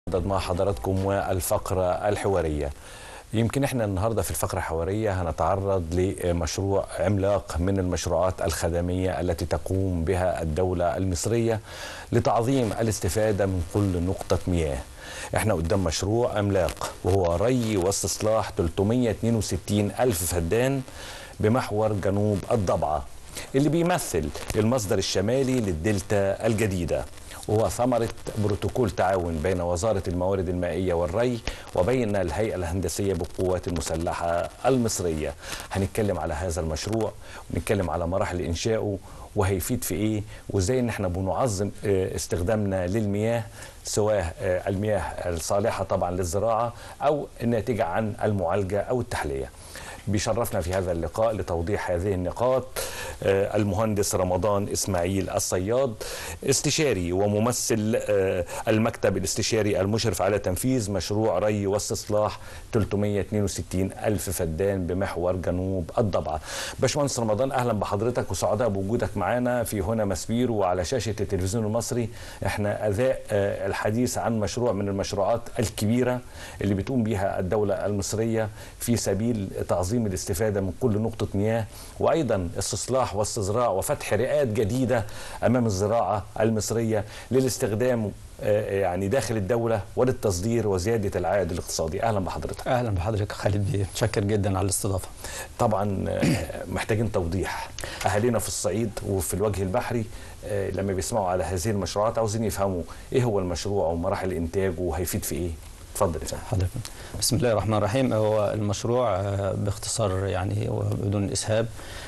ضد مع حضراتكم والفقرة الحوارية يمكن احنا النهارده في الفقره الحواريه هنتعرض لمشروع عملاق من المشروعات الخدميه التي تقوم بها الدوله المصريه لتعظيم الاستفاده من كل نقطه مياه. احنا قدام مشروع عملاق وهو ري واستصلاح 362 الف فدان بمحور جنوب الضبعه اللي بيمثل المصدر الشمالي للدلتا الجديده. وهو ثمرة بروتوكول تعاون بين وزارة الموارد المائية والري وبين الهيئة الهندسية بالقوات المسلحة المصرية هنتكلم على هذا المشروع ونتكلم على مراحل إنشائه وهيفيد في إيه وإزاي إن إحنا بنعظم استخدامنا للمياه سواء المياه الصالحة طبعا للزراعة أو الناتجة عن المعالجة أو التحلية بيشرفنا في هذا اللقاء لتوضيح هذه النقاط المهندس رمضان اسماعيل الصياد استشاري وممثل المكتب الاستشاري المشرف على تنفيذ مشروع ري واستصلاح 362 ألف فدان بمحور جنوب الضبعة باشمهندس رمضان أهلا بحضرتك وسعداء بوجودك معنا في هنا مسبير وعلى شاشة التلفزيون المصري احنا أذاء الحديث عن مشروع من المشروعات الكبيرة اللي بتقوم بها الدولة المصرية في سبيل تعظيم الاستفادة من كل نقطة مياه وأيضا استصلاح واستصراع وفتح رئات جديدة أمام الزراعة المصرية للاستخدام يعني داخل الدولة وللتصدير وزيادة العائد الاقتصادي أهلا بحضرتك أهلا بحضرتك خالد بيه متشكر جدا على الاستضافة طبعا محتاجين توضيح أهالينا في الصعيد وفي الوجه البحري لما بيسمعوا على هذه المشروعات عاوزين يفهموا إيه هو المشروع ومراحل إنتاجه وهيفيد في إيه اتفضل يا حضرتك بسم الله الرحمن الرحيم هو المشروع باختصار يعني وبدون اسهاب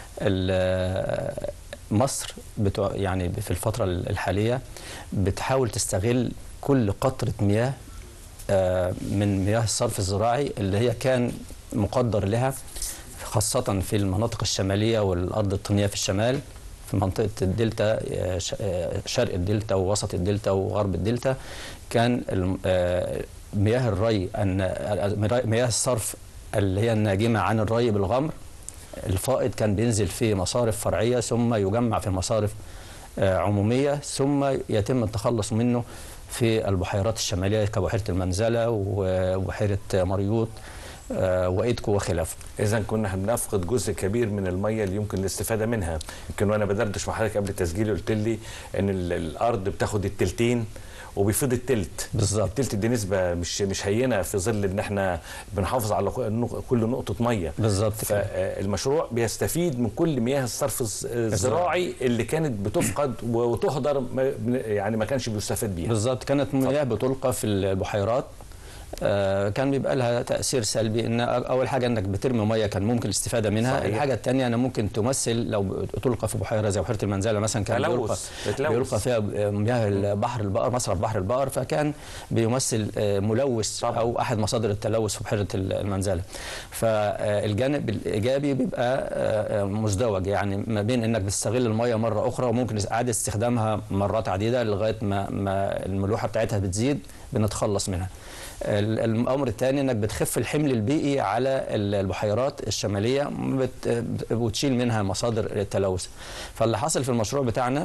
مصر بتوع يعني في الفتره الحاليه بتحاول تستغل كل قطره مياه من مياه الصرف الزراعي اللي هي كان مقدر لها خاصه في المناطق الشماليه والارض الطينيه في الشمال في منطقه الدلتا شرق الدلتا ووسط الدلتا وغرب الدلتا كان مياه الري مياه الصرف اللي هي الناجمه عن الري بالغمر الفائض كان بينزل في مصارف فرعيه ثم يجمع في مصارف عموميه ثم يتم التخلص منه في البحيرات الشماليه كبحيره المنزله وبحيره مريوط وايدكو وخلافه. اذا كنا بنفقد جزء كبير من الميه اللي يمكن الاستفاده منها، يمكن وانا بدردش مع حضرتك قبل التسجيل قلت لي ان الارض بتاخد التلتين وبيفيض التلت بالظبط التلت دي نسبه مش مش هينه في ظل ان احنا بنحافظ على كل نقطه ميه بالظبط فالمشروع بيستفيد من كل مياه الصرف الزراعي اللي كانت بتفقد وتهدر يعني ما كانش بيستفاد بيها بالظبط كانت مياه بتلقى في البحيرات آه كان بيبقى لها تاثير سلبي ان اول حاجه انك بترمي ميه كان ممكن الاستفاده منها صحيح. الحاجه الثانيه انا ممكن تمثل لو تلقى في بحيره زي بحيره المنزله مثلا كان بيلقى بيلقى فيها مياه بحر البقر مصرف بحر البقر فكان بيمثل ملوث طبعا. او احد مصادر التلوث في بحيره المنزله فالجانب الايجابي بيبقى مزدوج يعني ما بين انك بتستغل الميه مره اخرى وممكن اعاده استخدامها مرات عديده لغايه ما, ما الملوحه بتاعتها بتزيد بنتخلص منها الامر الثاني انك بتخف الحمل البيئي على البحيرات الشماليه وتشيل منها مصادر التلوث فاللي حصل في المشروع بتاعنا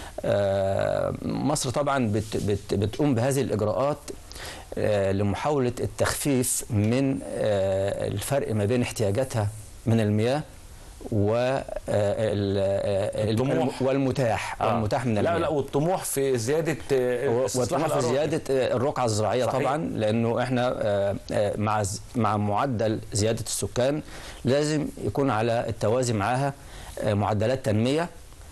مصر طبعا بت بت بتقوم بهذه الاجراءات لمحاوله التخفيف من الفرق ما بين احتياجاتها من المياه والطموح والمتاح آه. والمتاح من لا لا والطموح في زياده والطموح في زياده الرقعه الزراعيه صحيح. طبعا لانه احنا مع مع معدل زياده السكان لازم يكون على التوازي معاها معدلات تنميه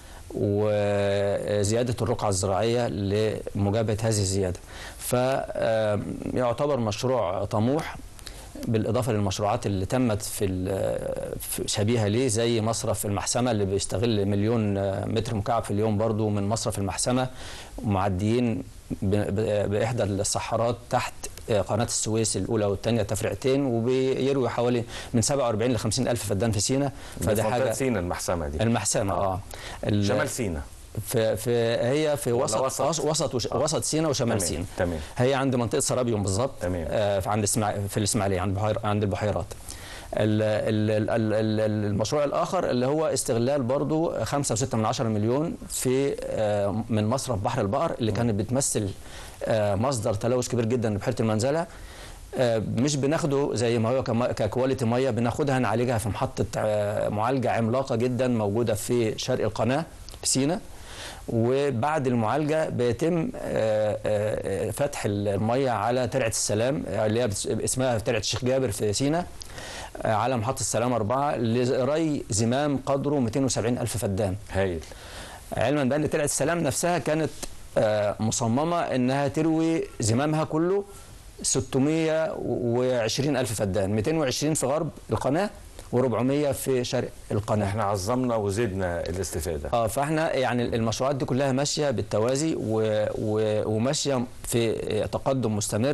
وزياده الرقعه الزراعيه لمجابهه هذه الزياده فيعتبر مشروع طموح بالاضافه للمشروعات اللي تمت في شبيهه ليه زي مصرف المحسمه اللي بيستغل مليون متر مكعب في اليوم برضو من مصرف المحسمه معديين باحدى الصحارات تحت قناه السويس الاولى والثانيه تفرقتين وبيروي حوالي من 47 ل 50 الف فدان في سينا فده حاجه سينا المحسمه دي المحسمه اه, آه. شمال سينا في, في هي في وسط وسط وسط, وش آه. وسط سينا وشمال تمام. سينا تمام هي عند منطقه سرابيوم بالظبط تمام آه عند اسماع في الاسماعيليه عند بحير عند البحيرات ال- ال- ال- ال- المشروع الاخر اللي هو استغلال برضو 5.6 من عشرة مليون في آه، من مصرف بحر البقر اللي كانت بتمثل آه، مصدر تلوث كبير جدا لبحيره المنزله آه، مش بناخده زي ما هو كما- ككواليتي ميه بناخدها نعالجها في محطه آه، معالجه عملاقه جدا موجوده في شرق القناه في سينا وبعد المعالجه بيتم آه، آه، فتح الميه على ترعه السلام آه، اللي هي بتس- اسمها ترعه الشيخ جابر في سينا آه، على محطه السلام أربعة لري زمام قدره 270 ألف فدان هايل علما بأن ترعه السلام نفسها كانت آه، مصممه انها تروي زمامها كله 620 ألف فدان 220 في غرب القناه و400 في شرق القناه احنا عظمنا وزدنا الاستفاده اه فاحنا يعني المشروعات دي كلها ماشيه بالتوازي و... و... وماشيه في تقدم مستمر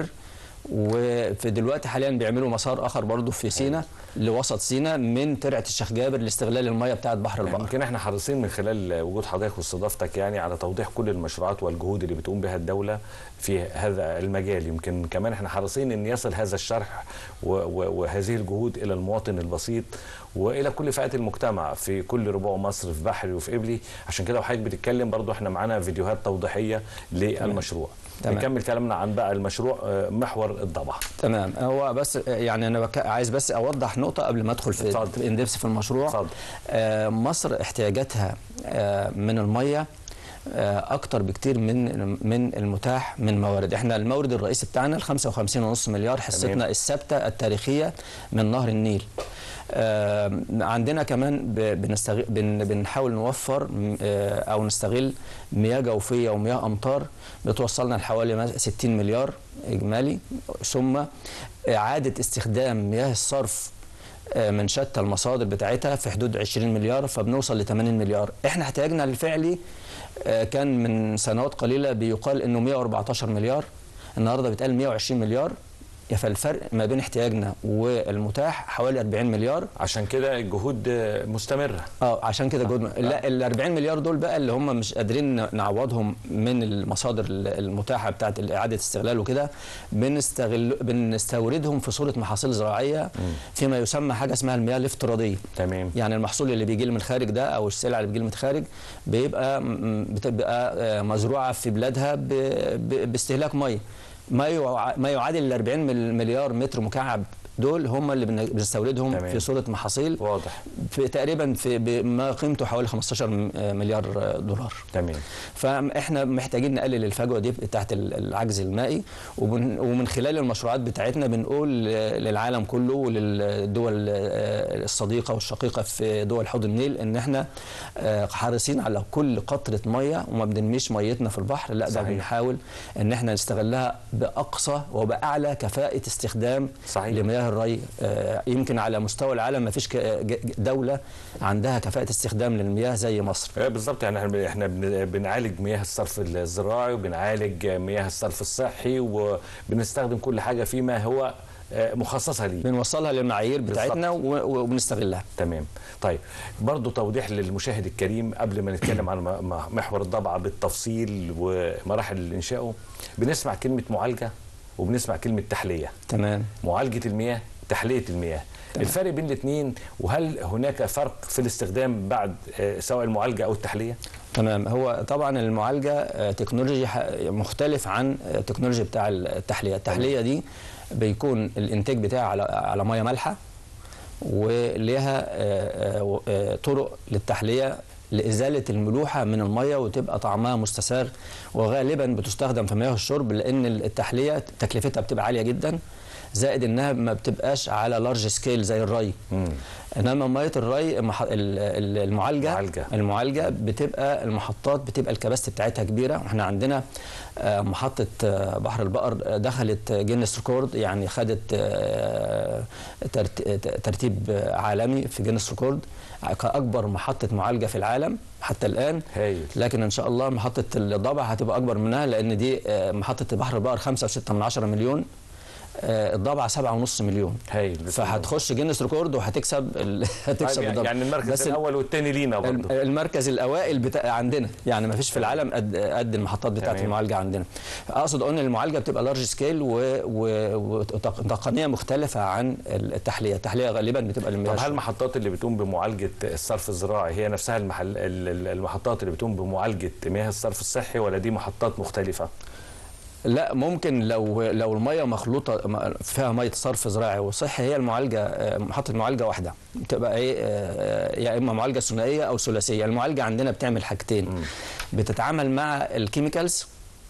وفي دلوقتي حاليا بيعملوا مسار اخر برضه في سينا لوسط سينا من ترعه الشيخ جابر لاستغلال الميه بتاعه بحر البقر يمكن احنا حريصين من خلال وجود حضرتك واستضافتك يعني على توضيح كل المشروعات والجهود اللي بتقوم بها الدوله في هذا المجال يمكن كمان احنا حريصين ان يصل هذا الشرح و- و- وهذه الجهود الى المواطن البسيط والى كل فئات المجتمع في كل ربوع مصر في بحري وفي قبلي عشان كده وحضرتك بتتكلم برضو احنا معانا فيديوهات توضيحيه للمشروع تمام. نكمل كلامنا عن بقى المشروع آه، محور الضبع تمام هو بس يعني انا بك... عايز بس اوضح نقطه قبل ما ادخل في اتفضل. اندبس في المشروع اتفضل. آه مصر احتياجاتها آه من الميه آه اكتر بكتير من من المتاح من موارد احنا المورد الرئيسي بتاعنا ال 55.5 مليار حصتنا الثابته التاريخيه من نهر النيل آه عندنا كمان ب- بنستغل بن بنحاول نوفر م- آه او نستغل مياه جوفيه ومياه امطار بتوصلنا لحوالي مس- 60 مليار اجمالي ثم اعاده استخدام مياه الصرف آه، من شتى المصادر بتاعتها في حدود 20 مليار فبنوصل ل 80 مليار احنا احتياجنا الفعلي آه، كان من سنوات قليله بيقال انه 114 مليار النهارده بيتقال 120 مليار فالفرق ما بين احتياجنا والمتاح حوالي 40 مليار عشان كده الجهود آه، مستمره اه عشان كده جود لا ال 40 مليار دول بقى اللي هم مش قادرين نعوضهم من المصادر المتاحه بتاعت اعاده استغلال وكده بنستغل بنستوردهم في صوره محاصيل زراعيه فيما يسمى حاجه اسمها المياه الافتراضيه تمام يعني المحصول اللي بيجي لي من الخارج ده او السلعه اللي بتجي لي من الخارج بيبقى م- بتبقى آه، مزروعه في بلادها ب- ب- باستهلاك ميه ما يع- ما يعادل ال 40 مل- مليار متر مكعب دول هم اللي بن- بنستوردهم تمام. في صوره محاصيل واضح في تقريبا في بما قيمته حوالي 15 م- مليار دولار تمام فاحنا محتاجين نقلل الفجوه دي تحت ال- العجز المائي وبن- ومن خلال المشروعات بتاعتنا بنقول للعالم كله وللدول آه، الصديقه والشقيقه في دول حوض النيل ان احنا آه، حريصين على كل قطره ميه وما بنرميش ميتنا في البحر لا ده صحيح. بنحاول ان احنا نستغلها باقصى وباعلى كفاءه استخدام صحيح. لمياه الري آه، يمكن على مستوى العالم ما فيش ك- ج- دوله عندها كفاءه استخدام للمياه زي مصر آه، بالظبط يعني احنا احنا بن- بنعالج مياه الصرف الزراعي وبنعالج مياه الصرف الصحي وبنستخدم كل حاجه فيما هو آه، مخصصه ليه بنوصلها للمعايير بتاعتنا و- و- وبنستغلها تمام طيب برضو توضيح للمشاهد الكريم قبل ما نتكلم عن م- م- محور الضبعه بالتفصيل ومراحل انشائه بنسمع كلمه معالجه وبنسمع كلمه تحليه تمام معالجه المياه تحليه المياه تمام. الفرق بين الاثنين وهل هناك فرق في الاستخدام بعد آه، سواء المعالجه او التحليه تمام هو طبعا المعالجه آه، تكنولوجي ح- مختلف عن آه، التكنولوجيا بتاع التحليه التحليه دي بيكون الانتاج بتاعها على على ميه مالحه وليها آه، آه، آه، طرق للتحليه لازاله الملوحه من الميه وتبقى طعمها مستساغ وغالبا بتستخدم في مياه الشرب لان التحليه تكلفتها بتبقى عاليه جدا زائد انها ما بتبقاش على لارج سكيل زي الري مم. انما ميه الري مح- ال- ال- المعالجه معالجة. المعالجه بتبقى المحطات بتبقى الكباستي بتاعتها كبيره واحنا عندنا آه، محطه آه، بحر البقر آه، دخلت جينيس ريكورد يعني خدت آه، ترت- ترتيب آه، عالمي في جينيس ريكورد كاكبر محطه معالجه في العالم حتى الان هايل لكن ان شاء الله محطه الضبع هتبقى اكبر منها لان دي آه، محطه بحر البقر 5.6 من عشرة مليون آه، الضبعه 7.5 مليون هايل فهتخش جينيس ريكورد وهتكسب ال... هتكسب طيب الضبعه يعني المركز بس ال- الاول والثاني لينا برضه الم- المركز الاوائل بتاع عندنا يعني ما فيش في العالم قد قد المحطات بتاعه تمام. المعالجه عندنا اقصد اقول ان المعالجه بتبقى لارج سكيل وتقنيه مختلفه عن التحليه التحليه غالبا بتبقى طب المياه هل المحطات اللي بتقوم بمعالجه الصرف الزراعي هي نفسها المحل ال- ال- المحطات اللي بتقوم بمعالجه مياه الصرف الصحي ولا دي محطات مختلفه؟ لا ممكن لو لو الميه مخلوطه م- فيها ميه صرف زراعي وصحي هي المعالجه آه، محطه معالجه واحده بتبقى ايه آه، يا اما معالجه ثنائيه او ثلاثيه المعالجه عندنا بتعمل حاجتين بتتعامل مع الكيميكالز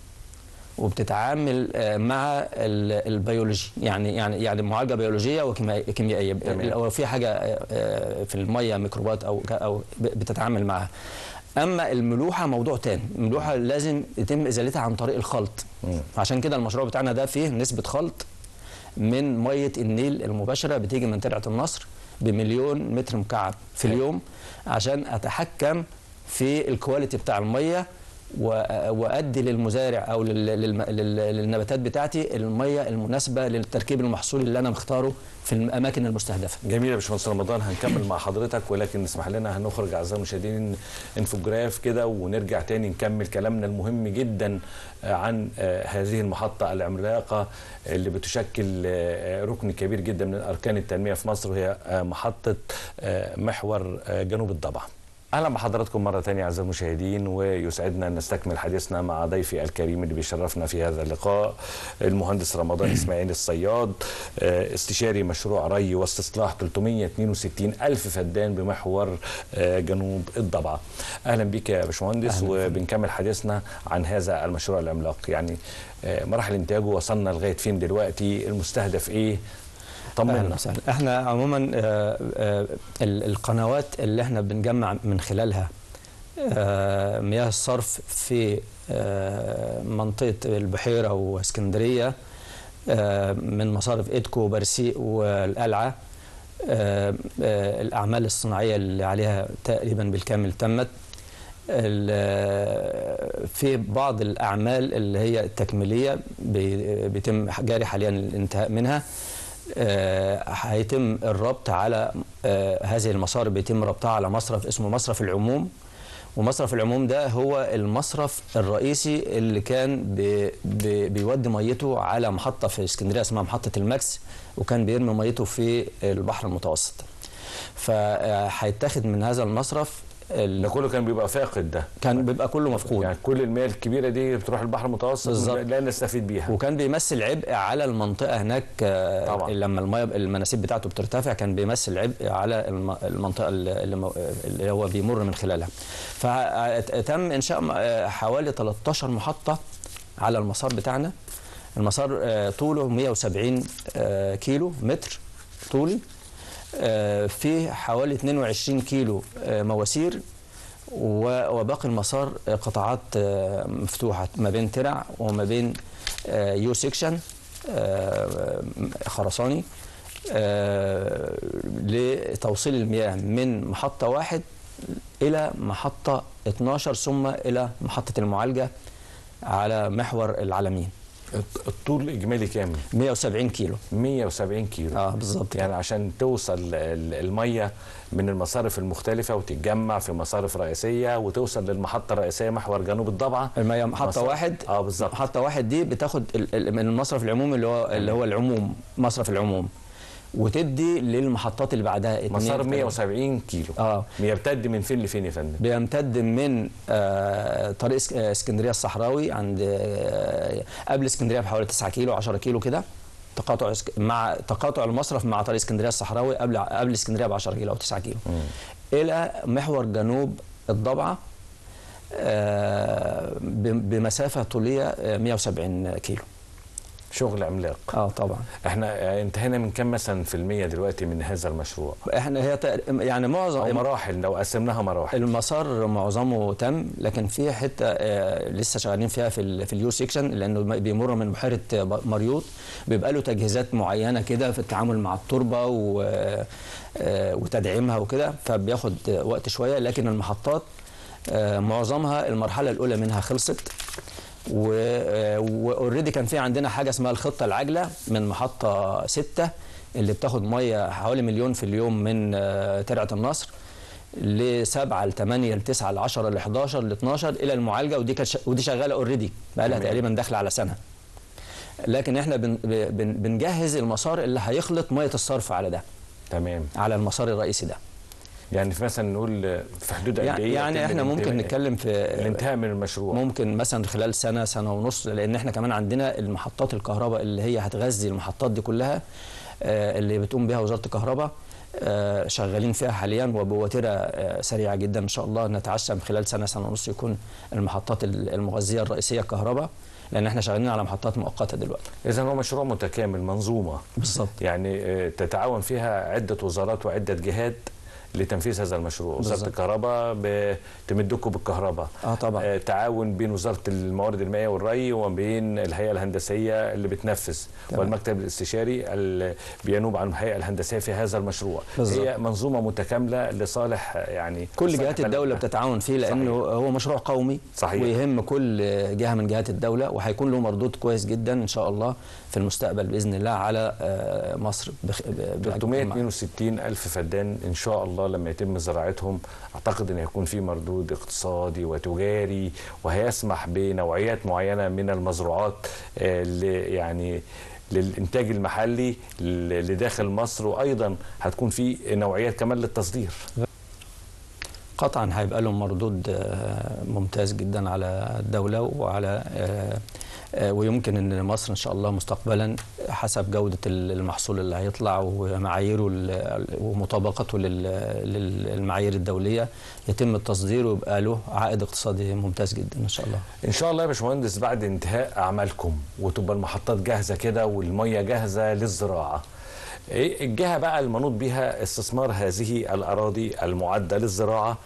وبتتعامل آه، مع ال- البيولوجي يعني يعني يعني معالجه بيولوجيه وكيميائيه تمام. لو في حاجه آه، آه، في الميه ميكروبات او ك- او ب- بتتعامل معها اما الملوحه موضوع تاني الملوحه لازم يتم ازالتها عن طريق الخلط مم. عشان كده المشروع بتاعنا ده فيه نسبه خلط من ميه النيل المباشره بتيجي من ترعه النصر بمليون متر مكعب في اليوم عشان اتحكم في الكواليتي بتاع الميه و- وادي للمزارع او لل- للم- لل- للنباتات بتاعتي الميه المناسبه للتركيب المحصول اللي انا مختاره في الاماكن المستهدفه جميل يا باشمهندس رمضان هنكمل مع حضرتك ولكن اسمح لنا هنخرج اعزائي المشاهدين انفوجراف كده ونرجع تاني نكمل كلامنا المهم جدا آه، عن آه، هذه المحطه العملاقه اللي بتشكل آه، ركن كبير جدا من اركان التنميه في مصر وهي آه، محطه آه، محور آه، جنوب الضبع. اهلا بحضراتكم مره ثانيه اعزائي المشاهدين ويسعدنا ان نستكمل حديثنا مع ضيفي الكريم اللي بيشرفنا في هذا اللقاء المهندس رمضان اسماعيل الصياد آه، استشاري مشروع ري واستصلاح 362 الف فدان بمحور آه، جنوب الضبعه. اهلا بك يا باشمهندس أهلاً بك. وبنكمل حديثنا عن هذا المشروع العملاق يعني آه، مراحل انتاجه وصلنا لغايه فين دلوقتي المستهدف ايه؟ اهلا طمنا وسهلا احنا عموما آه، آه، ال- القنوات اللي احنا بنجمع من خلالها آه، مياه الصرف في آه، منطقه البحيره واسكندريه آه، من مصارف ايدكو وبرسيق والقلعه آه، آه، الاعمال الصناعيه اللي عليها تقريبا بالكامل تمت ال- في بعض الاعمال اللي هي التكميليه بي- بيتم جاري حاليا الانتهاء منها آه، هيتم الربط على آه، هذه المصارف بيتم ربطها على مصرف اسمه مصرف العموم ومصرف العموم ده هو المصرف الرئيسي اللي كان بي بي بيودي ميته على محطة في اسكندرية اسمها محطة الماكس وكان بيرمي ميته في البحر المتوسط فهيتاخد من هذا المصرف ال- ده كله كان بيبقى فاقد ده كان بيبقى كله مفقود يعني كل المياه الكبيره دي بتروح البحر المتوسط بالظبط. لا نستفيد بيها وكان بيمثل عبء على المنطقه هناك آه، طبعا. لما الميه المناسيب بتاعته بترتفع كان بيمثل عبء على الم- المنطقه اللي اللي مو- اللي هو بيمر من خلالها فتم انشاء م- آه، حوالي 13 محطه على المسار بتاعنا المسار آه، طوله 170 آه، كيلو متر طولي آه، فيه حوالي 22 كيلو آه، مواسير و- وباقي المسار آه، قطاعات آه، مفتوحة ما بين ترع وما بين آه، يو سيكشن آه، خرساني آه، لتوصيل المياه من محطة واحد إلى محطة 12 ثم إلى محطة المعالجة على محور العالمين الط- الطول الاجمالي كام 170 كيلو 170 كيلو اه بالظبط يعني عشان توصل ال- الميه من المصارف المختلفه وتتجمع في مصارف رئيسيه وتوصل للمحطه الرئيسيه محور جنوب الضبعه المية محطة مصر- واحد اه بالظبط محطة واحد دي بتاخد ال- ال- من المصرف العمومي اللي هو اللي هو العموم مصرف العموم وتدي للمحطات اللي بعدها اتنين مسار تلاتة. 170 كيلو اه بيمتد من فين لفين يا فندم بيمتد من آه طريق اسك- آه، اسكندريه الصحراوي عند آه قبل اسكندريه بحوالي 9 كيلو 10 كيلو كده تقاطع اسك- مع تقاطع المصرف مع طريق اسكندريه الصحراوي قبل قبل اسكندريه ب 10 كيلو او 9 كيلو الى محور جنوب الضبعه آه ب- بمسافه طوليه آه، 170 كيلو شغل عملاق اه طبعا احنا انتهينا من كم مثلا في المية دلوقتي من هذا المشروع احنا هي تق- يعني او معظم مراحل لو قسمناها مراحل المسار معظمه تم لكن في حته آه، لسه شغالين فيها في ال في اليو سيكشن لانه م- بيمر من بحيره ب- مريوط بيبقى له تجهيزات معينه كده في التعامل مع التربه و آه، وتدعيمها وكده فبياخد وقت شويه لكن المحطات آه، معظمها المرحله الاولى منها خلصت واوريدي كان في عندنا حاجه اسمها الخطه العاجله من محطه 6 اللي بتاخد ميه حوالي مليون في اليوم من آه، ترعه النصر لسبعة لثمانية لتسعة لعشرة ل 11 ل 12 إلى المعالجة ودي كانت ش- ودي شغالة اوريدي بقى لها تمام. تقريبا داخلة على سنة لكن احنا بن بن بنجهز المسار اللي هيخلط مية الصرف على ده تمام على المسار الرئيسي ده يعني في مثلا نقول في حدود قد يعني, ايه يعني يتم احنا ممكن الانتهاء- نتكلم في الانتهاء من المشروع ممكن مثلا خلال سنه سنه ونص لان احنا كمان عندنا المحطات الكهرباء اللي هي هتغذي المحطات دي كلها آه، اللي بتقوم بها وزاره الكهرباء آه، شغالين فيها حاليا وبوتيره آه، سريعه جدا ان شاء الله نتعشم خلال سنه سنه ونص يكون المحطات المغذيه الرئيسيه الكهرباء لان احنا شغالين على محطات مؤقته دلوقتي اذا هو مشروع متكامل منظومه بالظبط يعني آه، تتعاون فيها عدة وزارات وعدة جهات لتنفيذ هذا المشروع وزارة بالظبط. الكهرباء بتمدكم بالكهرباء اه طبعا آه، تعاون بين وزارة الموارد المائية والري وبين الهيئة الهندسية اللي بتنفذ تمام. والمكتب الاستشاري اللي بينوب عن الهيئة الهندسية في هذا المشروع بالظبط. هي منظومة متكاملة لصالح آه، يعني كل صالح جهات الدولة بلدنا. بتتعاون فيه لأنه صحيح. هو مشروع قومي صحيح. ويهم كل جهة من جهات الدولة وهيكون له مردود كويس جدا إن شاء الله في المستقبل بإذن الله على آه، مصر بخ... ب- بحجم- 362 ألف فدان إن شاء الله لما يتم زراعتهم أعتقد أن هيكون في مردود اقتصادي وتجاري وهيسمح بنوعيات معينة من المزروعات آه، اللي يعني للإنتاج المحلي ل- لداخل مصر وأيضا هتكون في نوعيات كمان للتصدير قطعا هيبقى لهم مردود آه، ممتاز جدا على الدولة وعلى آه، آه، ويمكن ان مصر ان شاء الله مستقبلا حسب جودة المحصول اللي هيطلع ومعاييره ال- ومطابقته لل- للمعايير الدولية يتم التصدير ويبقى له عائد اقتصادي ممتاز جدا ان شاء الله إن شاء الله يا باشمهندس بعد انتهاء أعمالكم وتبقى المحطات جاهزة كده والمية جاهزة للزراعة إيه الجهة بقى المنوط بها استثمار هذه الأراضي المعدة للزراعة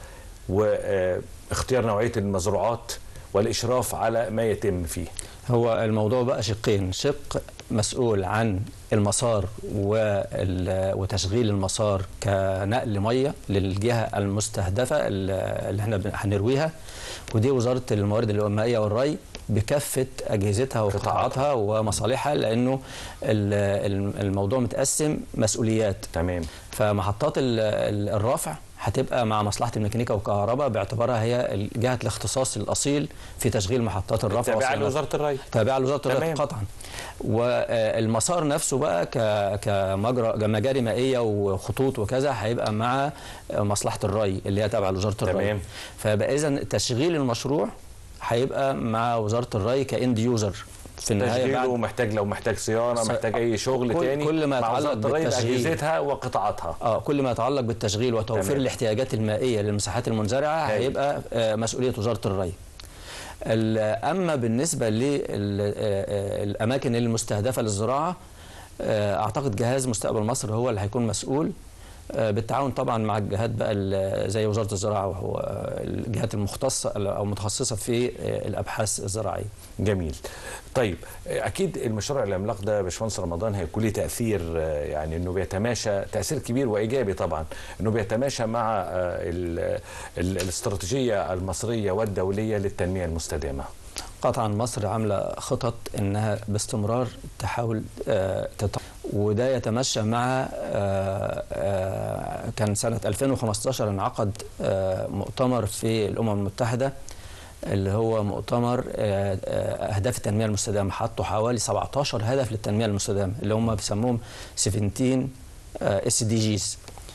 واختيار نوعية المزروعات والإشراف على ما يتم فيه هو الموضوع بقى شقين شق مسؤول عن المسار وال- وتشغيل المسار كنقل ميه للجهه المستهدفه اللي اللي احنا بن- هنرويها ودي وزاره الموارد المائيه والري بكافه اجهزتها وقطاعاتها ومصالحها لانه ال- ال- الموضوع متقسم مسؤوليات تمام فمحطات ال- ال- الرفع هتبقى مع مصلحه الميكانيكا والكهرباء باعتبارها هي جهه الاختصاص الاصيل في تشغيل محطات الرفع تابعة وصيانتها. لوزارة الري تابعه لوزاره الري تمام. قطعا والمسار نفسه بقى ك- كمجرى مجاري مائيه وخطوط وكذا هيبقى مع مصلحه الري اللي هي تابعه لوزاره الري تمام. فيبقى اذا تشغيل المشروع هيبقى مع وزاره الري كاند يوزر في النهايه تشغيله بعد محتاج لو محتاج صيانة ص- محتاج أي شغل كل- تاني كل ما مع يتعلق وزارة الري بالتشغيل. بأجهزتها وقطاعاتها اه كل ما يتعلق بالتشغيل وتوفير تمام. الاحتياجات المائيه للمساحات المنزرعه هاي. هيبقى آه، مسؤوليه وزاره الري. ال- اما بالنسبه للاماكن المستهدفه للزراعه آه، اعتقد جهاز مستقبل مصر هو اللي هيكون مسؤول آه، بالتعاون طبعا مع الجهات بقى ال- زي وزاره الزراعه وهو آه، الجهات المختصه او متخصصه في آه، الابحاث الزراعيه. جميل طيب اكيد المشروع العملاق ده يا باشمهندس رمضان هيكون ليه تاثير آه، يعني انه بيتماشى تاثير كبير وايجابي طبعا انه بيتماشى مع آه، ال- ال- الاستراتيجيه المصريه والدوليه للتنميه المستدامه قطعا مصر عامله خطط انها باستمرار تحاول آه، تط... وده يتمشى مع آه، آه، كان سنه 2015 انعقد آه، مؤتمر في الامم المتحده اللي هو مؤتمر آه، آه، اهداف التنميه المستدامه حطوا حوالي 17 هدف للتنميه المستدامه اللي هم بيسموهم 17 اس دي جيز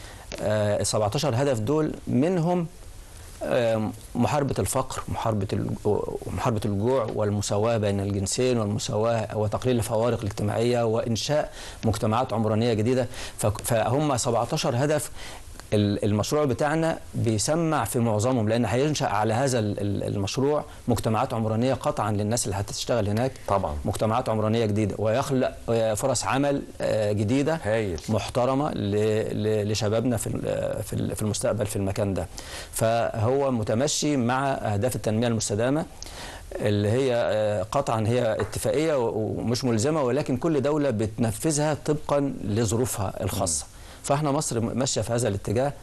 17 هدف دول منهم آه، محاربة الفقر محاربة الجوع- محاربة الجوع والمساواة بين الجنسين والمساواة وتقليل الفوارق الاجتماعية وإنشاء مجتمعات عمرانية جديدة فك- فهم 17 هدف ال- المشروع بتاعنا بيسمع في معظمهم لأن هينشأ على هذا ال- ال- المشروع مجتمعات عمرانية قطعا للناس اللي هتشتغل هناك طبعا مجتمعات عمرانية جديدة ويخلق آه، فرص عمل آه، جديدة هايل محترمه ل- ل- لشبابنا في ال- في ال- في المستقبل في المكان ده فهو متمشي مع اهداف التنميه المستدامه اللي هي آه، قطعا هي اتفاقيه و- ومش ملزمه ولكن كل دوله بتنفذها طبقا لظروفها الخاصه فاحنا مصر ماشيه في هذا الاتجاه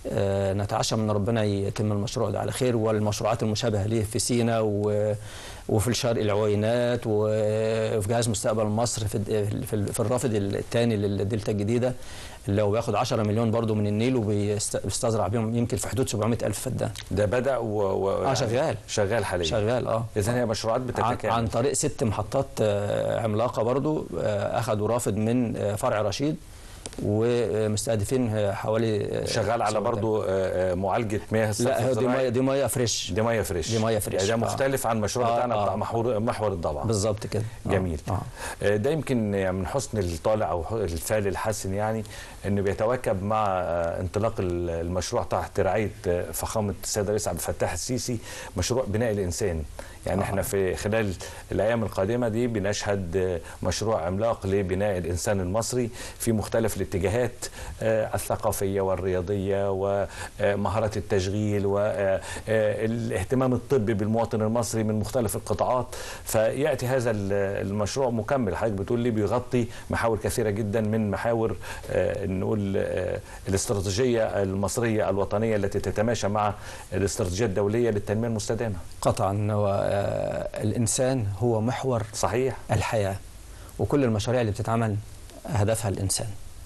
آه، نتعشى من ربنا يتم المشروع ده على خير والمشروعات المشابهه ليه في سينا و- وفي الشرق العوينات وفي جهاز مستقبل مصر في الد- في ال- في الرافد الثاني للدلتا الجديده اللي هو بياخد 10 مليون برضه من النيل وبيستزرع بيهم يمكن في حدود 700 الف فدان ده بدا و... و... اه شغال شغال حاليا شغال اه اذا هي مشروعات عن, بتتكامل عن طريق ست محطات آه، عملاقه برضو آه، اخذوا رافد من آه، فرع رشيد ومستهدفين آه، حوالي آه، شغال على سبعة برضو آه، آه، معالجه مياه الصرف لا هو دي الزراعي. ميه دي ميه فريش دي ميه فريش دي مية فريش. يعني ده آه. مختلف عن المشروع آه، بتاعنا آه. بتاع محور محور الضبع بالظبط كده آه، جميل آه. آه، ده يمكن من حسن الطالع او الفعل الحسن يعني انه بيتواكب مع آه، انطلاق ال- المشروع تحت رعايه آه، فخامه السيد الرئيس عبد الفتاح السيسي مشروع بناء الانسان يعني آه. احنا في خلال الايام القادمه دي بنشهد آه، مشروع عملاق لبناء الانسان المصري في مختلف الاتجاهات آه، الثقافيه والرياضيه ومهارات التشغيل والاهتمام الطبي بالمواطن المصري من مختلف القطاعات فياتي هذا ال- المشروع مكمل حضرتك بتقول لي بيغطي محاور كثيره جدا من محاور آه، نقول آه، الاستراتيجيه المصريه الوطنيه التي تتماشى مع الاستراتيجيه الدوليه للتنميه المستدامه قطعا هو آه، الانسان هو محور صحيح الحياه وكل المشاريع اللي بتتعمل هدفها الانسان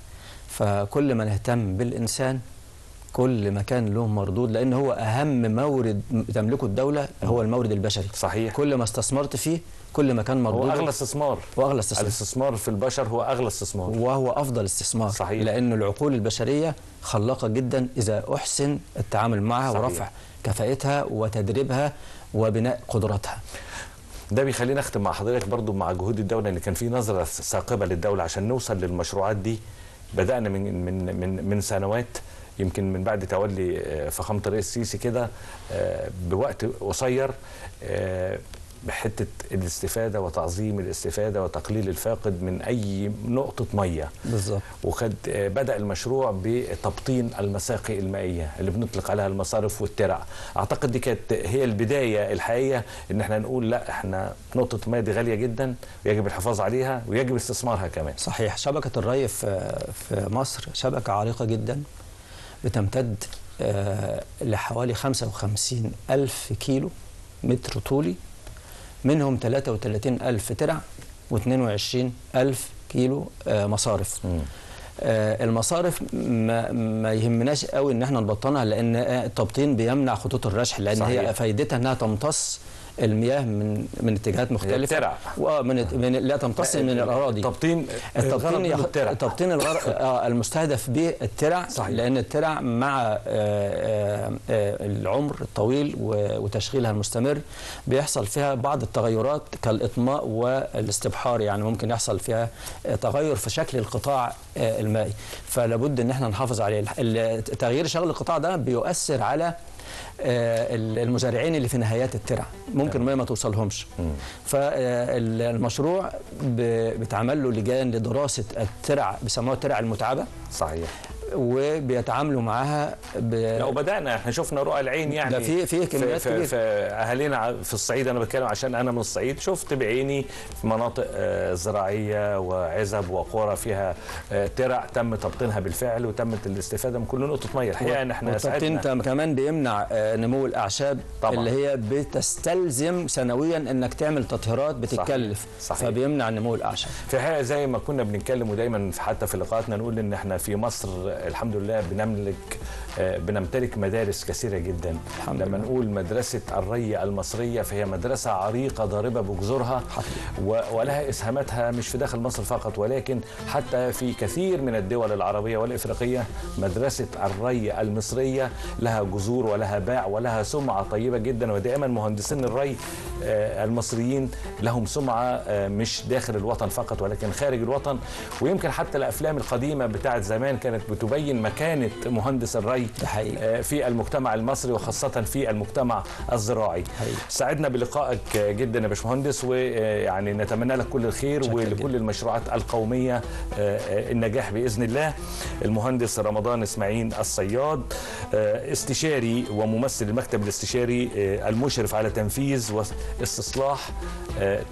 فكل ما نهتم بالانسان كل ما كان له مردود لان هو اهم مورد تملكه الدوله هو المورد البشري صحيح كل ما استثمرت فيه كل ما كان هو مردود اغلى استثمار واغلى استثمار الاستثمار في البشر هو اغلى استثمار وهو افضل استثمار صحيح. لان العقول البشريه خلاقه جدا اذا احسن التعامل معها صحيح. ورفع كفاءتها وتدريبها وبناء قدراتها ده بيخلينا اختم مع حضرتك برضو مع جهود الدوله ان كان في نظره ثاقبه للدوله عشان نوصل للمشروعات دي بدانا من من من من سنوات يمكن من بعد تولي آه، فخامه الرئيس السيسي كده آه، بوقت قصير آه، بحته الاستفاده وتعظيم الاستفاده وتقليل الفاقد من اي نقطه ميه بالظبط وقد آه، بدأ المشروع بتبطين المساقي المائية اللي بنطلق عليها المصارف والترع أعتقد دي كانت هي البداية الحقيقية إن احنا نقول لا احنا نقطة المياه دي غالية جدا ويجب الحفاظ عليها ويجب استثمارها كمان صحيح شبكه الري في في مصر شبكه عريقه جدا بتمتد آه، لحوالي 55 ألف كيلو متر طولي منهم 33 ألف ترع و22 ألف كيلو آه، مصارف آه، المصارف ما, ما يهمناش قوي ان احنا نبطنها لان آه، التبطين بيمنع خطوط الرشح لان صحيح. هي فايدتها انها تمتص المياه من من اتجاهات مختلفه الترع. واه من من لا تمتص من الاراضي التبطين التبطين الغرض يخ... منه الترع التبطين الغر... آه المستهدف به الترع صحيح. لان الترع مع آه آه آه العمر الطويل و... وتشغيلها المستمر بيحصل فيها بعض التغيرات كالاطماء والاستبحار يعني ممكن يحصل فيها آه تغير في شكل القطاع آه المائي فلابد ان احنا نحافظ عليه ال- تغيير شغل القطاع ده بيؤثر على آه، المزارعين اللي في نهايات الترع ممكن الميه ما توصلهمش فالمشروع بيتعمل له لجان لدراسه الترع بيسموها الترع المتعبه صحيح وبيتعاملوا معاها ب... لا وبدانا احنا شفنا رؤى العين يعني ده في- في كميات في, كبيرة. في اهالينا ع- في الصعيد انا بتكلم عشان انا من الصعيد شفت بعيني في مناطق آه، زراعيه وعزب وقرى فيها آه، ترع تم تبطينها بالفعل وتمت الاستفاده من كل نقطه ميه الحقيقه ان احنا والتبطين ساعدنا تم- كمان بيمنع آه، نمو الاعشاب طبعاً. اللي هي بتستلزم سنويا انك تعمل تطهيرات بتتكلف صحيح. فبيمنع نمو الاعشاب في الحقيقه زي ما كنا بنتكلم ودايما في- حتى في لقاءاتنا نقول ان احنا في مصر الحمد لله بنملك آه، بنمتلك مدارس كثيره جدا الحمد لما لله. نقول مدرسه الري المصريه فهي مدرسه عريقه ضاربه بجذورها و- ولها اسهاماتها مش في داخل مصر فقط ولكن حتى في كثير من الدول العربيه والافريقيه مدرسه الري المصريه لها جذور ولها باع ولها سمعه طيبه جدا ودائما مهندسين الري آه، المصريين لهم سمعه آه، مش داخل الوطن فقط ولكن خارج الوطن ويمكن حتى الافلام القديمه بتاعت زمان كانت بتبين مكانه مهندس الري ده حقيقي. آه، في المجتمع المصري وخاصه في المجتمع الزراعي حقيقي. سعدنا بلقائك جدا يا باشمهندس ويعني نتمنى لك كل الخير شكراً ولكل جداً. المشروعات القوميه آه، آه، النجاح باذن الله المهندس رمضان اسماعيل الصياد آه، استشاري وممثل المكتب الاستشاري آه، المشرف على تنفيذ واستصلاح آه،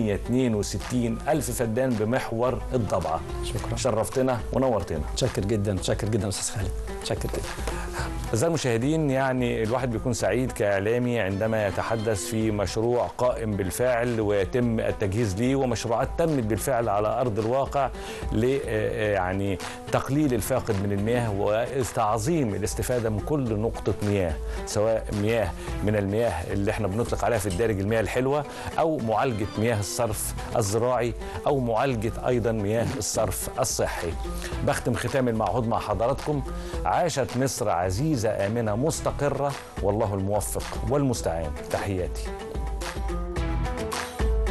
362 الف فدان بمحور الضبعه شكرا شرفتنا ونورتنا متشكر جدا متشكر جدا استاذ خالد متشكر جدا أعزائي المشاهدين يعني الواحد بيكون سعيد كإعلامي عندما يتحدث في مشروع قائم بالفعل ويتم التجهيز ليه ومشروعات تمت بالفعل على أرض الواقع ل يعني تقليل الفاقد من المياه وتعظيم الاستفادة من كل نقطة مياه سواء مياه من المياه اللي احنا بنطلق عليها في الدارج المياه الحلوة أو معالجة مياه الصرف الزراعي أو معالجة أيضا مياه الصرف الصحي بختم ختام المعهود مع حضراتكم عاشت مصر عزيزة آمنة مستقرة والله الموفق والمستعان تحياتي